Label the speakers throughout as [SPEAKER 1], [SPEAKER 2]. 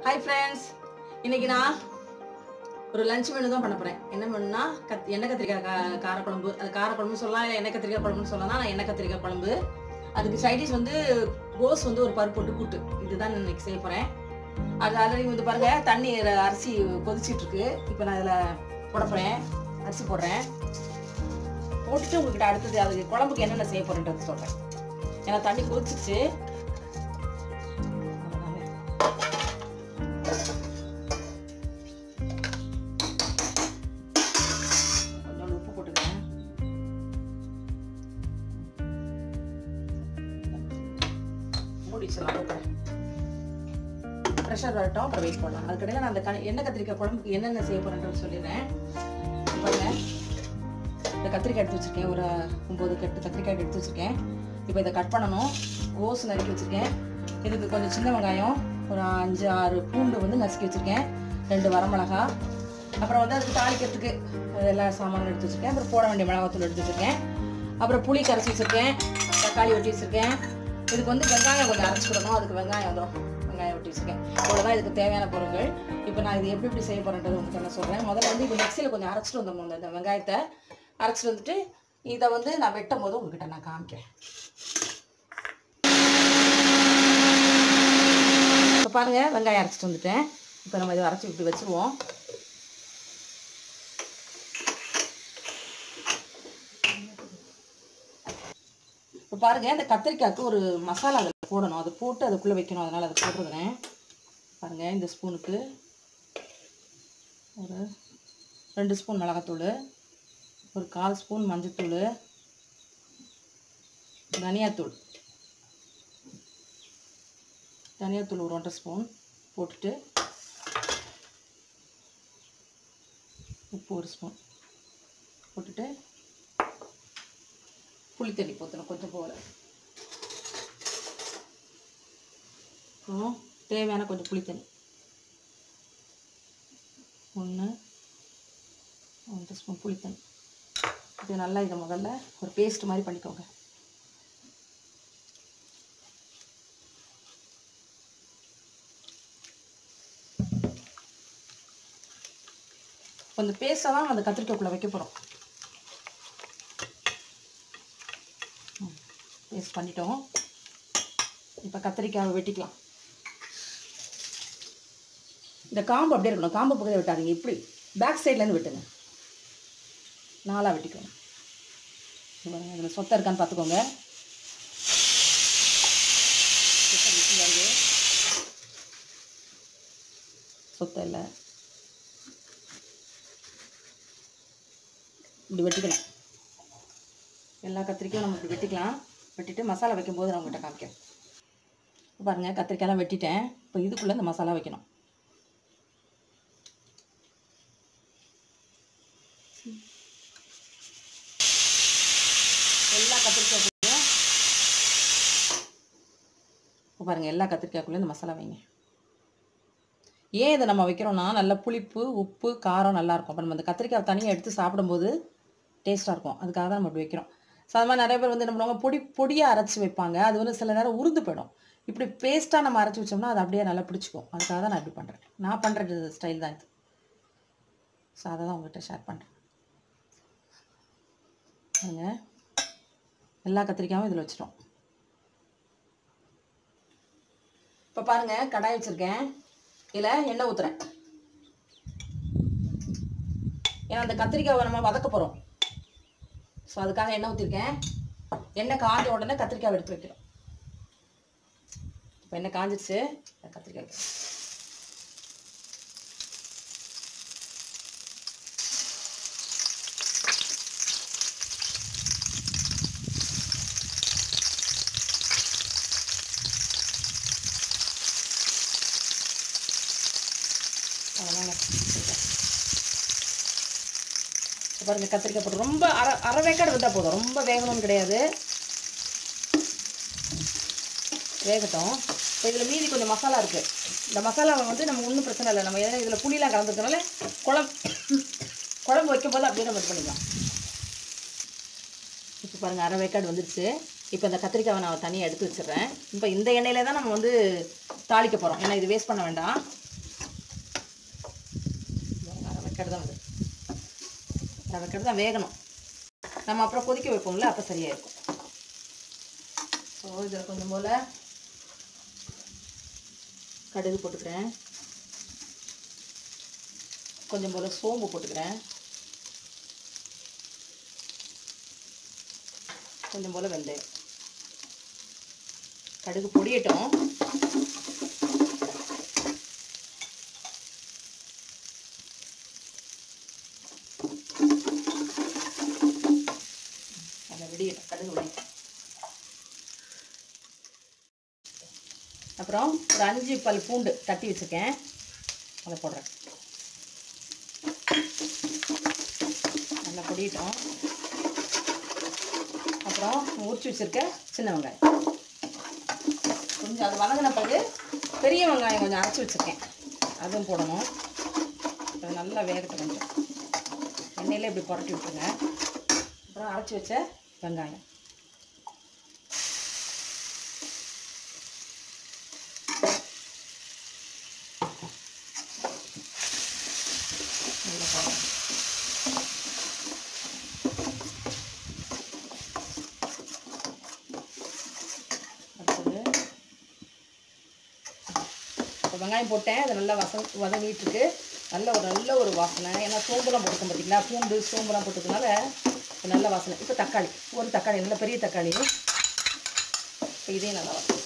[SPEAKER 1] Hi friends இன்னைக்கு நான் ஒரு லஞ்ச் மெனு தான் பண்ண போறேன் என்ன மெனுனா கத் எண்ணெய் கத்திரிக்காய் கா காரக்குழம்பு அது காரக்குழம்பு சொல்லலாம் இல்லை எண்ணெய் கத்திரிக்காய் குழம்புன்னு சொல்லலாம் நான் எண்ணெய் கத்திரிக்காய் குழம்பு அதுக்கு சைடிஷ் வந்து கோஸ் வந்து ஒரு பருப்பு போட்டு கூட்டு இதுதான் நான் இன்னைக்கு செய்ய போறேன் அது ஆல்ரெடி வந்து பாருங்க தண்ணி ர- அரிசி கொதிச்சிட்டு இருக்கு இப்போ நான் இதில் போட போறேன் அரிசி போடுறேன் போட்டுட்டு உங்ககிட்ட அடுத்தது அது குழம்புக்கு என்னென்ன செய்ய போறேன்றது சொல்றேன் ஏன்னா தண்ணி கொதிச்சிச்சு கொஞ்சம் உப்பு போட்டுக்கிறேன் மூடி வச்சிடலாம் ப்ரெஷர் வரட்டும் அப்புறம் வெயிட் பண்ணலாம் அதுக்கடையில் நான் அந்த க எண்ணெய் கத்திரிக்காய் குழம்புக்கு என்னென்ன செய்ய போறேன்றது சொல்லிடுறேன் பாருங்க இந்த கத்திரிக்காய் எடுத்து வச்சிருக்கேன் ஒரு ஒம்பது கட்டு கத்திரிக்காய் எடுத்து வச்சிருக்கேன் இப்போ இதை கட் பண்ணணும் ஓஸ் நறுக்கி வச்சிருக்கேன் இதுக்கு கொஞ்சம் சின்ன வெங்காயம் ஒரு அஞ்சு ஆறு பூண்டு வந்து நசுக்கி வச்சிருக்கேன் ரெண்டு வரமிளகா அப்புறம் வந்து அதுக்கு தாளிக்கிறதுக்கு அது எல்லா சாமானும் எடுத்து வச்சிருக்கேன் அப்புறம் போட வேண்டிய மிளகாத்தூள் எடுத்து வச்சிருக்கேன் அப்புறம் புளி கரைச்சி வச்சிருக்கேன் தக்காளி வெட்டி வச்சிருக்கேன் இதுக்கு வந்து வெங்காயம் கொஞ்சம் அரைச்சிக்கிடணும் அதுக்கு வெங்காயம் வந்துடும் வெங்காயம் வெட்டி வச்சிருக்கேன் இவ்வளோதான் இதுக்கு தேவையான பொருட்கள் இப்போ நான் இது எப்படி எப்படி செய்ய போறேன்றது உங்களுக்கு என்ன சொல்கிறேன் முதல்ல வந்து இது மிக்சியில் கொஞ்சம் அரைச்சிட்டு வந்துடணும் இந்த வெங்காயத்தை அரைச்சிட்டு வந்துட்டு இதை வந்து நான் வெட்டும் போது உங்ககிட்ட நான் காமிக்கிறேன் இப்போ பாருங்க வெங்காயம் அரைச்சிட்டு வந்துட்டேன் இப்போ நம்ம இதை அரைச்சி இப்படி வச்சுருவோம் இப்போ பாருங்க இந்த கத்திரிக்காய்க்கு ஒரு மசாலா அதில் போடணும் அது போட்டு அதுக்குள்ளே வைக்கணும் அதனால் அதை போட்டுருக்கிறேன் பாருங்க இந்த ஸ்பூனுக்கு ஒரு ரெண்டு ஸ்பூன் மிளகாத்தூள் ஒரு கால் ஸ்பூன் மஞ்சத்தூள் தனியாத்தூள் தனியாத்தூள் ஒரு ஒன்றரை ஸ்பூன் போட்டுட்டு உப்பு ஒரு ஸ்பூன் போட்டுட்டு புளி தண்ணி ஊற்றணும் கொஞ்சம் போல அப்புறம் தேவையான கொஞ்சம் புளி தண்ணி ஒன்று ஒன்றரை ஸ்பூன் புளி தண்ணி இது நல்லா இதை முதல்ல ஒரு பேஸ்ட் மாதிரி பண்ணிக்கோங்க கொஞ்சம் பேஸ்ட்டாக தான் அந்த கத்திரிக்காய்க்குள்ளே வைக்க போகிறோம் பேஸ்ட் பண்ணிட்டோம் இப்போ கத்திரிக்காயை வெட்டிக்கலாம் இந்த காம்பு அப்படியே இருக்கணும் காம்பு பக்கத்தில் வெட்டாதீங்க இப்படி பேக் சைட்லேருந்து வெட்டுங்க நாலாக வெட்டிக்கணும் இது பாருங்க இதில் சொத்தை இருக்கான்னு பார்த்துக்கோங்க சொத்தை விட்டு வருது. சொத்தை இல்லை இப்படி வெட்டிக்கலாம் எல்லா கத்திரிக்காயும் நம்ம இப்படி வெட்டிக்கலாம் வெட்டிட்டு மசாலா வைக்கும்போது நான் உங்கள்கிட்ட காமிக்கிறேன் இப்ப பாருங்க கத்திரிக்காயெல்லாம் வெட்டிட்டேன் இப்போ இதுக்குள்ளே இந்த மசாலா வைக்கணும் எல்லா கத்திரிக்காய்க்குள்ளேயும் இப்போ பாருங்கள் எல்லா கத்திரிக்காய்க்குள்ளேயும் இந்த மசாலா வைங்க ஏன் இதை நம்ம வைக்கிறோம்னா நல்ல புளிப்பு உப்பு காரம் நல்லா இருக்கும் அப்போ நம்ம அந்த கத்திரிக்காய் தனியாக எடுத்து சாப்பிடும்போது டேஸ்ட்டாக இருக்கும் அதுக்காக தான் நம்ம இப்படி வைக்கிறோம் ஸோ அது மாதிரி நிறைய பேர் வந்து என்ன பண்ணுவாங்க பொடி பொடியாக அரைச்சி வைப்பாங்க அது வந்து சில நேரம் உருந்து போயிடும் இப்படி பேஸ்ட்டாக நம்ம அரைச்சி வச்சோம்னா அது அப்படியே நல்லா பிடிச்சிக்கும் அதுக்காக தான் நான் இப்படி பண்ணுறேன் நான் பண்ணுறது ஸ்டைல் தான் இது ஸோ அதை தான் உங்கள்கிட்ட ஷேர் பண்ணுறேன் பாருங்க எல்லா கத்திரிக்காயும் இதில் வச்சிரும் இப்போ பாருங்க கடாய் வச்சுருக்கேன் இதில் எண்ணெய் ஊற்றுறேன் ஏன்னா அந்த கத்திரிக்காவை நம்ம வதக்க போகிறோம் ஸோ அதுக்காக எண்ணெய் ஊற்றிருக்கேன் எண்ணெய் காஞ்ச உடனே கத்திரிக்காய் எடுத்து வைக்கிறோம் இப்போ எண்ணெய் காஞ்சிடுச்சு இந்த கத்திரிக்காய் வைக்கிறோம். அவ்வளோதாங்க இப்போ பாருங்க கத்திரிக்காய் போட்டு ரொம்ப அரை அரை வேக்காடு வந்தால் போதும் ரொம்ப வேகணும்னு கிடையாது வேகட்டும் இப்போ இதில் மீதி கொஞ்சம் மசாலா இருக்குது இந்த மசாலாவை வந்து நம்ம ஒன்றும் பிரச்சனை இல்லை நம்ம ஏன்னா இதில் புளிலாம் கலந்துருக்கனால குழம்பு குழம்பு வைக்கும் போது அப்படியே நம்ம இது பண்ணிக்கலாம் இப்போ பாருங்கள் அரை வேக்காடு வந்துருச்சு இப்போ இந்த கத்திரிக்காவை நான் தனியாக எடுத்து வச்சிடுறேன் இப்போ இந்த எண்ணெயில தான் நம்ம வந்து தாளிக்க போகிறோம் ஏன்னா இது வேஸ்ட் பண்ண வேண்டாம் வெக்கடு தான் வருது இந்த வெக்கடு தான் வேகணும் நம்ம அப்புறம் கொதிக்க வைப்போம்ல அப்போ சரியாக இருக்கும் ஸோ இதில் கொஞ்சம் போல் கடுகு போட்டுக்கிறேன் கொஞ்சம் போல் சோம்பு போட்டுக்கிறேன் கொஞ்சம் போல் வெந்தயம் கடுகு பொடியட்டும் அதை விடியட்டும் கடுகு விடியட்டும் அப்புறம் ஒரு அஞ்சு பல் பூண்டு தட்டி வச்சுருக்கேன் அதை போடுறேன் நல்லா பொடியிட்டோம் அப்புறம் உரிச்சு வச்சுருக்க சின்ன வெங்காயம் கொஞ்சம் அது வதங்கின பிறகு பெரிய வெங்காயம் கொஞ்சம் அரைச்சி வச்சுருக்கேன் அதுவும் போடணும் அது நல்லா வேகட்டும் கொஞ்சம் எண்ணெயில் இப்படி புரட்டி விட்டுருங்க அப்புறம் அரைச்சி வச்ச வெங்காயம் நல்லா போடணும் அடுத்தது இப்போ வெங்காயம் போட்டேன் அது நல்லா வசம் வதங்கிட்டு இருக்கு நல்ல ஒரு நல்ல ஒரு வாசனை ஏன்னா சோம்புலாம் போட்டுக்கோம் பார்த்தீங்களா பூண்டு சோம்புலாம் போட்டதுனால இது நல்ல வாசனை இப்போ தக்காளி ஒரு தக்காளி நல்ல பெரிய தக்காளி இப்போ இதையும் நல்லா வதக்கும்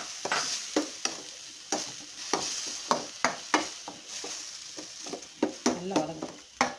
[SPEAKER 1] நல்லா வதங்கும்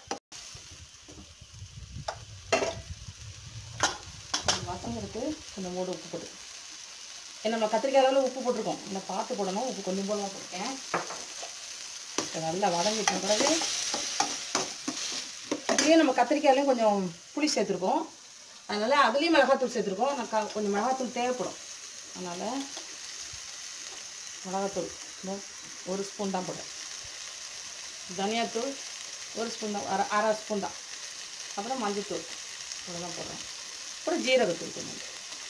[SPEAKER 1] வசங்களுக்கு கொஞ்சம் மூடு உப்பு போட்டு ஏன்னா நம்ம கத்திரிக்காய் அளவில் உப்பு போட்டிருக்கோம் இந்த பார்த்து போடணும் உப்பு கொஞ்சம் போல தான் போட்டேன் இப்போ நல்லா வதங்கிட்ட பிறகு இதுலேயும் நம்ம கத்திரிக்காயிலையும் கொஞ்சம் புளி சேர்த்துருக்கோம் அதனால் அதுலேயும் மிளகாத்தூள் சேர்த்துருக்கோம் நான் க- கொஞ்சம் மிளகாத்தூள் தேவைப்படும் அதனால் மிளகாத்தூள் இந்த ஒரு ஸ்பூன் தான் போடுறேன் தனியாத்தூள் ஒரு ஸ்பூன் தான் அரை அரை ஸ்பூன் தான் அப்புறம் மஞ்சத்தூள் இவ்வளோ தான் போடுறேன் அப்புறம் ஜீரகத்தூள் கொஞ்சம்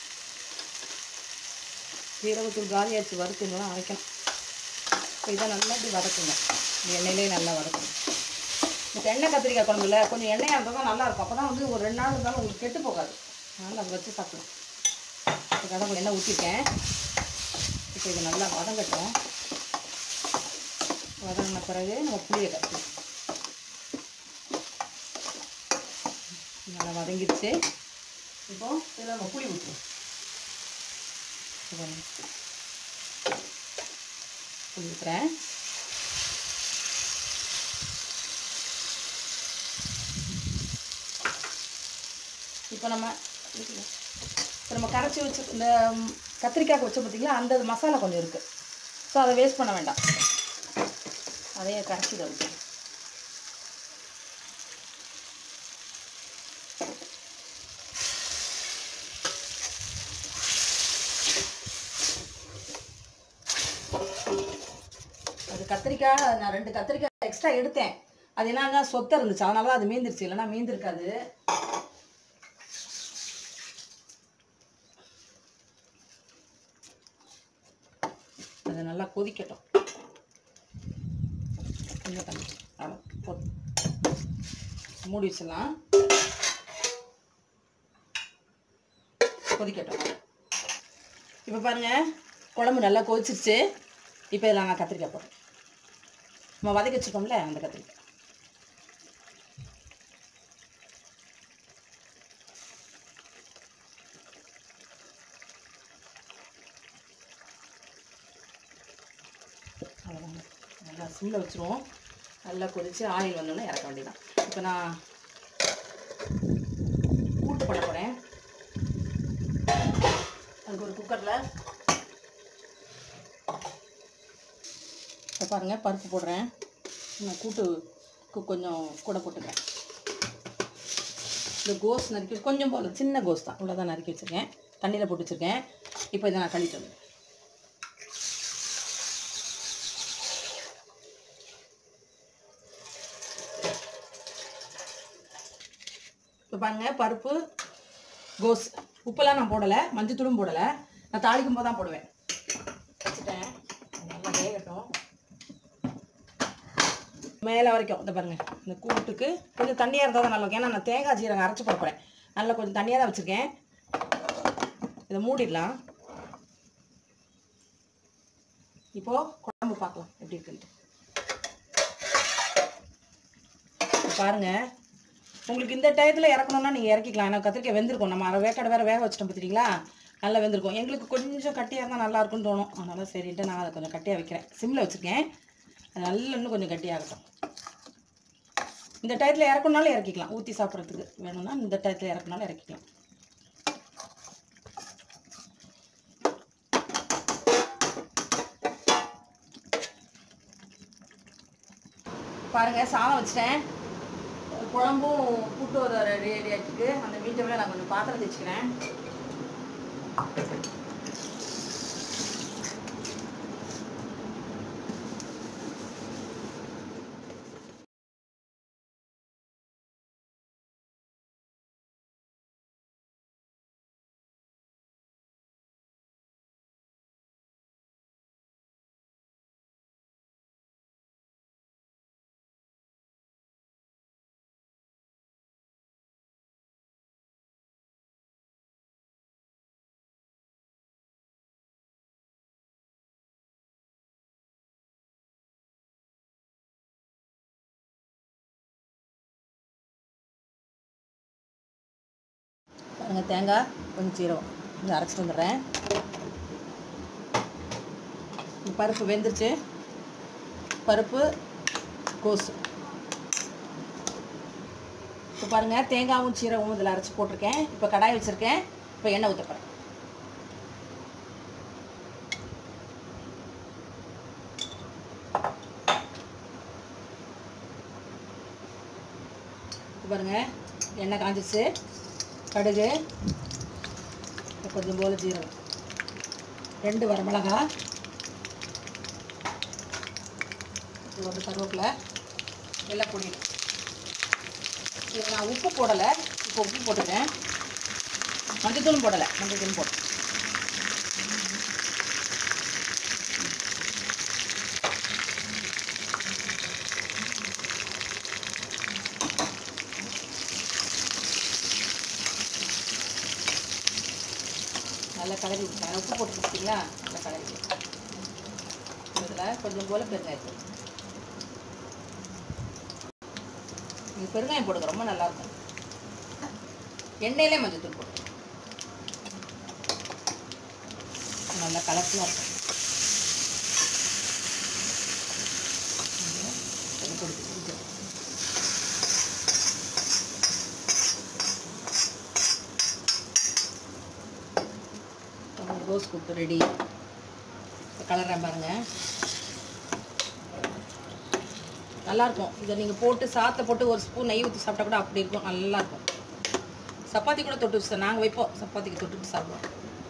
[SPEAKER 1] ஜீரகத்தூள் காலியாச்சு வறுத்துங்களாம் அரைக்கணும் இப்போ இதை நல்லா இப்படி வதக்குங்க இந்த எண்ணெயிலே நல்லா வதக்கணும் இந்த எண்ணெய் கத்திரிக்காய் குழம்புல கொஞ்சம் எண்ணெயாக இருந்தால் தான் நல்லாயிருக்கும் அப்போ தான் வந்து ஒரு ரெண்டு நாள் இருந்தாலும் உங்களுக்கு கெட்டு போகாது அதனால் அதை வச்சு சாப்பிடணும் அதுக்காக கொஞ்சம் எண்ணெய் ஊற்றிருக்கேன் இப்போ இது நல்லா வதங்கட்டும் வதங்கின பிறகு நம்ம புளியை கட்டணும் நல்லா வதங்கிடுச்சு இப்போ இதில் நம்ம புளி ஊற்றுவோம் இது புளி ஊற்றுறேன் இப்போ நம்ம இப்போ நம்ம கரைச்சி வச்சு இந்த ம், கத்திரிக்காய்க்கு வச்ச பார்த்தீங்களா அந்த மசாலா கொஞ்சம் இருக்குது ஸோ அதை வேஸ்ட் பண்ண வேண்டாம் அதையே கரைச்சி இதை ஊற்றி அது கத்திரிக்காய் நான் ரெண்டு கத்திரிக்காய் எக்ஸ்ட்ரா எடுத்தேன் அது என்னன்னா சொத்தை இருந்துச்சு அதனால தான் அது மீந்துருச்சு இல்லைன்னா மீந்திருக்காது அது நல்லா கொதிக்கட்டும் கொஞ்சம் தண்ணி அவ்வளோ போதும் மூடி வச்சிடலாம் கொதிக்கட்டும் இப்போ பாருங்க குழம்பு நல்லா கொதிச்சிருச்சு இப்போ இதில் நான் கத்திரிக்காய் போடுறேன் நம்ம வதக்கி வச்சுருக்கோம்ல அந்த கத்திரிக்காய் அவ்வளோதாங்க நல்லா சிம்மில் வச்சுருவோம் நல்லா கொதித்து ஆயில் வந்தோடனே இறக்க வேண்டியதான் இப்போ நான் கூட்டு பண்ண போகிறேன் அதுக்கு ஒரு குக்கரில் இப்போ பாருங்கள் பருப்பு போடுறேன் நான் கூட்டு கு- கொஞ்சம் கூட போட்டுக்கிறேன் இந்த கோஸ் நறுக்கி வச்சு- கொஞ்சம் போல சின்ன கோஸ் தான் இவ்வளோதான் நறுக்கி வச்சுருக்கேன் தண்ணியில் போட்டு வச்சுருக்கேன் இப்போ இதை நான் கழிட்டு வந்துடுறேன் இப்போ பாருங்க பருப்பு கோஸ் உப்பெல்லாம் நான் போடலை மஞ்சத்தூளும் போடலை நான் தாளிக்கும் போது தான் போடுவேன் வச்சுட்டேன் அது நல்லா வேகட்டும் மேலே வரைக்கும் இந்த பாருங்க இந்த கூட்டுக்கு கொஞ்சம் தண்ணியாக இருந்தால் தான் நல்லா இருக்கும் ஏன்னா நான் தேங்காய் ஜீரகம் அரைச்சி போட போகிறேன் நல்லா கொஞ்சம் தண்ணியாக தான் வச்சுருக்கேன் இதை மூடிடலாம் இப்போது குழம்பு பார்க்கலாம் எப்படி இருக்குன்ட்டு இப்ப பாருங்க உங்களுக்கு இந்த டயத்தில் இறக்கணும்னா நீங்கள் இறக்கிக்கலாம் ஏன்னா கத்திரிக்காய் வெந்திருக்கும் நம்ம அரை வேக்காடு வேறு வேக வச்சிட்டோம் பார்த்தீங்களா நல்லா வெந்திருக்கும் எங்களுக்கு கொஞ்சம் கட்டியாக இருந்தால் நல்லா இருக்கும்னு தோணும் அதனால சரின்ட்டு நான் அதை கொஞ்சம் கட்டியாக வைக்கிறேன் சிம்மில் வச்சுருக்கேன் அது நல்லா இன்னும் கொஞ்சம் கட்டியாகட்டும் இந்த டயத்தில் இறக்கணுனாலும் இறக்கிக்கலாம் ஊற்றி சாப்பிட்றதுக்கு வேணும்னா இந்த டயத்தில் இறக்குனாலும் இறக்கிக்கலாம் பாருங்க சாதம் வச்சிட்டேன் குழம்பும் கூட்டு ஒரு ரெடி ரெடி ஆகிட்டுருக்கு அந்த மீட்டை விட நான் கொஞ்சம் பாத்திரம் தேய்ச்சிக்கிறேன் பாருங்க தேங்காய் கொஞ்சம் சீரகம் கொஞ்சம் அரைச்சிட்டு வந்துடுறேன் இந்த பருப்பு வெந்துருச்சு பருப்பு கோஸு இப்போ பாருங்கள் தேங்காயும் சீரகமும் இதில் அரைச்சி போட்டிருக்கேன் இப்போ கடாய் வச்சுருக்கேன் இப்போ எண்ணெய் ஊற்ற போகிறேன் இப்போ பாருங்கள் எண்ணெய் காஞ்சிச்சு கடுகு கொஞ்சம் போல ஜீரகம் ரெண்டு வரமிளகா ஒரு கருவேப்பிலை எல்லாம் பொடி இது நான் உப்பு போடலை இப்போ உப்பு போட்டுட்டேன் மஞ்சத்தூளும் போடலை மஞ்சத்தூளும் போட்டேன் நல்லா கலரி விட்டுருங்க உப்பு போட்டு கொடுத்தீங்களா நல்லா கலரி இதில் கொஞ்சம் போல் பெருங்காயத்தூள் நீங்கள் பெருங்காயம் போடுங்க ரொம்ப நல்லாயிருக்கும் எண்ணெயிலே மஞ்சள் தூள் போட்டு நல்லா கலர்ஃபுல்லாக இருக்கும் கொஞ்சம் கொடுத்து கொடுத்துருங்க. ரோஸ் குப்பு ரெடி கலர்றேன் பாருங்கள் நல்லாயிருக்கும் இதை நீங்கள் போட்டு சாத்தை போட்டு ஒரு ஸ்பூன் நெய் ஊற்றி சாப்பிட்டா கூட அப்படி இருக்கும் நல்லாயிருக்கும் சப்பாத்தி கூட தொட்டு வச்சு நாங்கள் வைப்போம் சப்பாத்திக்கு தொட்டுட்டு சாப்பிடுவோம்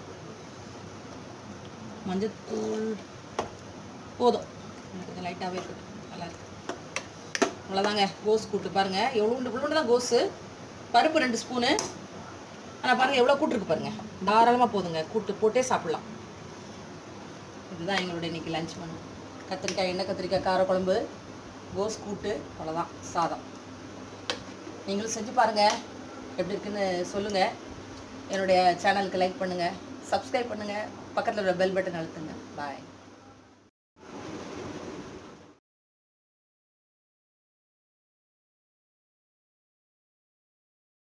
[SPEAKER 1] மஞ்சத்தூள் போதும் எனக்கு கொஞ்சம் லைட்டாகவே இருக்குது நல்லாயிருக்கு அவ்வளோதாங்க கோஸ் கூட்டு பாருங்கள் எவ்வளோ இவ்வளோ தான் கோஸு பருப்பு ரெண்டு ஸ்பூனு ஆனால் பாருங்கள் எவ்வளோ கூட்டு இருக்கு பாருங்கள் தாராளமாக போதுங்க கூட்டு போட்டே சாப்பிட்லாம் இதுதான் எங்களோட இன்னைக்கு லஞ்ச் மெனு கத்திரிக்காய் எண்ணெய் கத்திரிக்காய் காரக்குழம்பு கோஸ் கூட்டு அவ்வளோதான் சாதம் நீங்களும் செஞ்சு பாருங்கள் எப்படி இருக்குன்னு சொல்லுங்கள் என்னுடைய சேனலுக்கு லைக் பண்ணுங்கள் சப்ஸ்கிரைப் பண்ணுங்கள் பக்கத்தில் உள்ள பெல் பட்டன் அழுத்துங்க பாய்